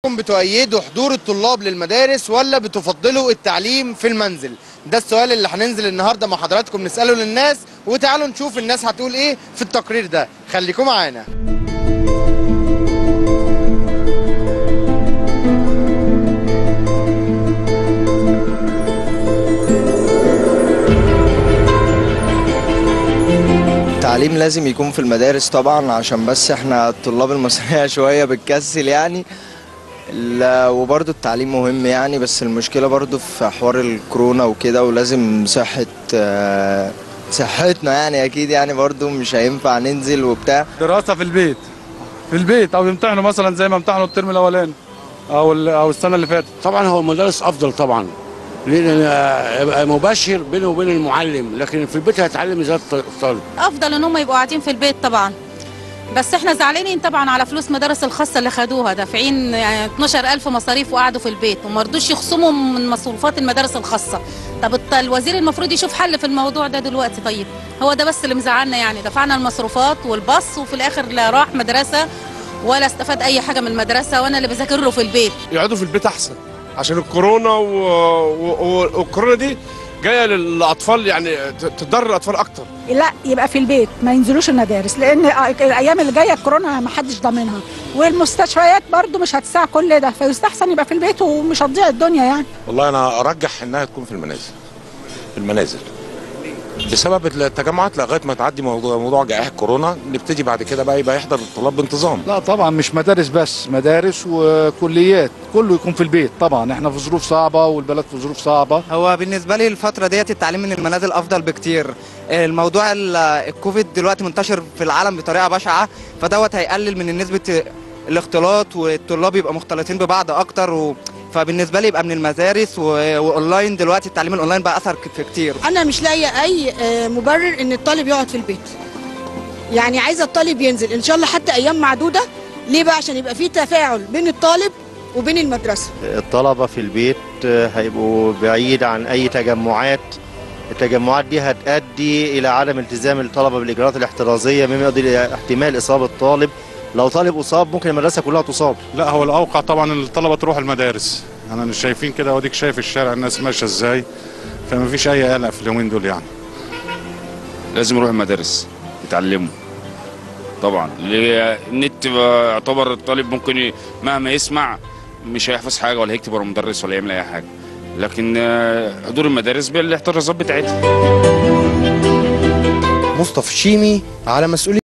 حضراتكم بتؤيدوا حضور الطلاب للمدارس ولا بتفضلوا التعليم في المنزل ده السؤال اللي هننزل النهارده مع حضراتكم نساله للناس وتعالوا نشوف الناس هتقول ايه في التقرير ده خليكم معانا التعليم لازم يكون في المدارس طبعا عشان بس احنا الطلاب المصرية شوية بتكسل يعني لا وبرضه التعليم مهم يعني بس المشكلة برضه في حوار الكورونا وكده ولازم صحة آه، صحتنا يعني أكيد يعني برضه مش هينفع ننزل وبتاع دراسه في البيت في البيت او يمتحنوا مثلا زي ما امتحنوا الترم الاولاني او ال- او السنه اللي فاتت طبعا هو المدارس افضل طبعا لان يبقى مباشر بينه وبين المعلم لكن في البيت هيتعلم ازاي الطالب افضل ان هم يبقوا قاعدين في البيت طبعا بس احنا زعلانين طبعا على فلوس مدارس الخاصه اللي خدوها دافعين يعني 12000 مصاريف وقعدوا في البيت وما رضوش يخصموا من مصروفات المدارس الخاصه طب الط- الوزير المفروض يشوف حل في الموضوع ده دلوقتي طيب هو ده بس اللي مزعلنا يعني دفعنا المصروفات والباص وفي الاخر لا راح مدرسه ولا استفاد اي حاجه من المدرسه وانا اللي بذاكر له في البيت يقعدوا في البيت احسن عشان الكورونا و... و... والكورونا دي جايه للاطفال يعني ت- تضر الاطفال اكتر لا يبقى في البيت ما ينزلوش المدارس لان الايام اللي جايه الكورونا ما حدش ضامنها والمستشفيات برضو مش هتساع كل ده فيستحسن يبقى في البيت ومش هتضيع الدنيا يعني والله انا ارجح انها تكون في المنازل في المنازل بسبب التجمعات لغايه ما تعدي موضوع موضوع جائحه كورونا نبتدي بعد كده بقى يبقى يحضر الطلاب بانتظام لا طبعا مش مدارس بس مدارس وكليات كله يكون في البيت طبعا احنا في ظروف صعبه والبلد في ظروف صعبه هو بالنسبة لي الفترة ديت التعليم من المنازل أفضل بكتير الموضوع ال- الكوفيد دلوقتي منتشر في العالم بطريقة بشعة فدوت هيقلل من نسبة الاختلاط والطلاب يبقى مختلطين ببعض أكتر و... فبالنسبة لي يبقى من المدارس و... وأونلاين دلوقتي التعليم الأونلاين بقى أثر ك- في كتير انا مش لاقيه اي آه، مبرر ان الطالب يقعد في البيت يعني عايزه الطالب ينزل ان شاء الله حتى ايام معدوده ليه بقى عشان يبقى في تفاعل بين الطالب وبين المدرسه الطلبة في البيت هيبقوا بعيد عن أي تجمعات التجمعات دي هتؤدي إلى عدم التزام الطلبة بالإجراءات الاحترازية مما يؤدي إلى احتمال إصابة طالب لو طالب أصاب ممكن المدرسة كلها تصاب لا هو الاوقع طبعا ان الطلبه تروح المدارس انا مش شايفين كده واديك شايف الشارع الناس ماشيه ازاي فما فيش اي قلق في اليومين دول يعني لازم يروح المدارس يتعلموا طبعا ليه- النت بقى يعتبر الطالب ممكن ي- مهما يسمع مش هيحفظ حاجه ولا هيكتب ورا المدرس ولا يعمل اي حاجه لكن آه، حضور المدارس بالاحترازات بتاعتها مصطفى شيمي على مسؤولية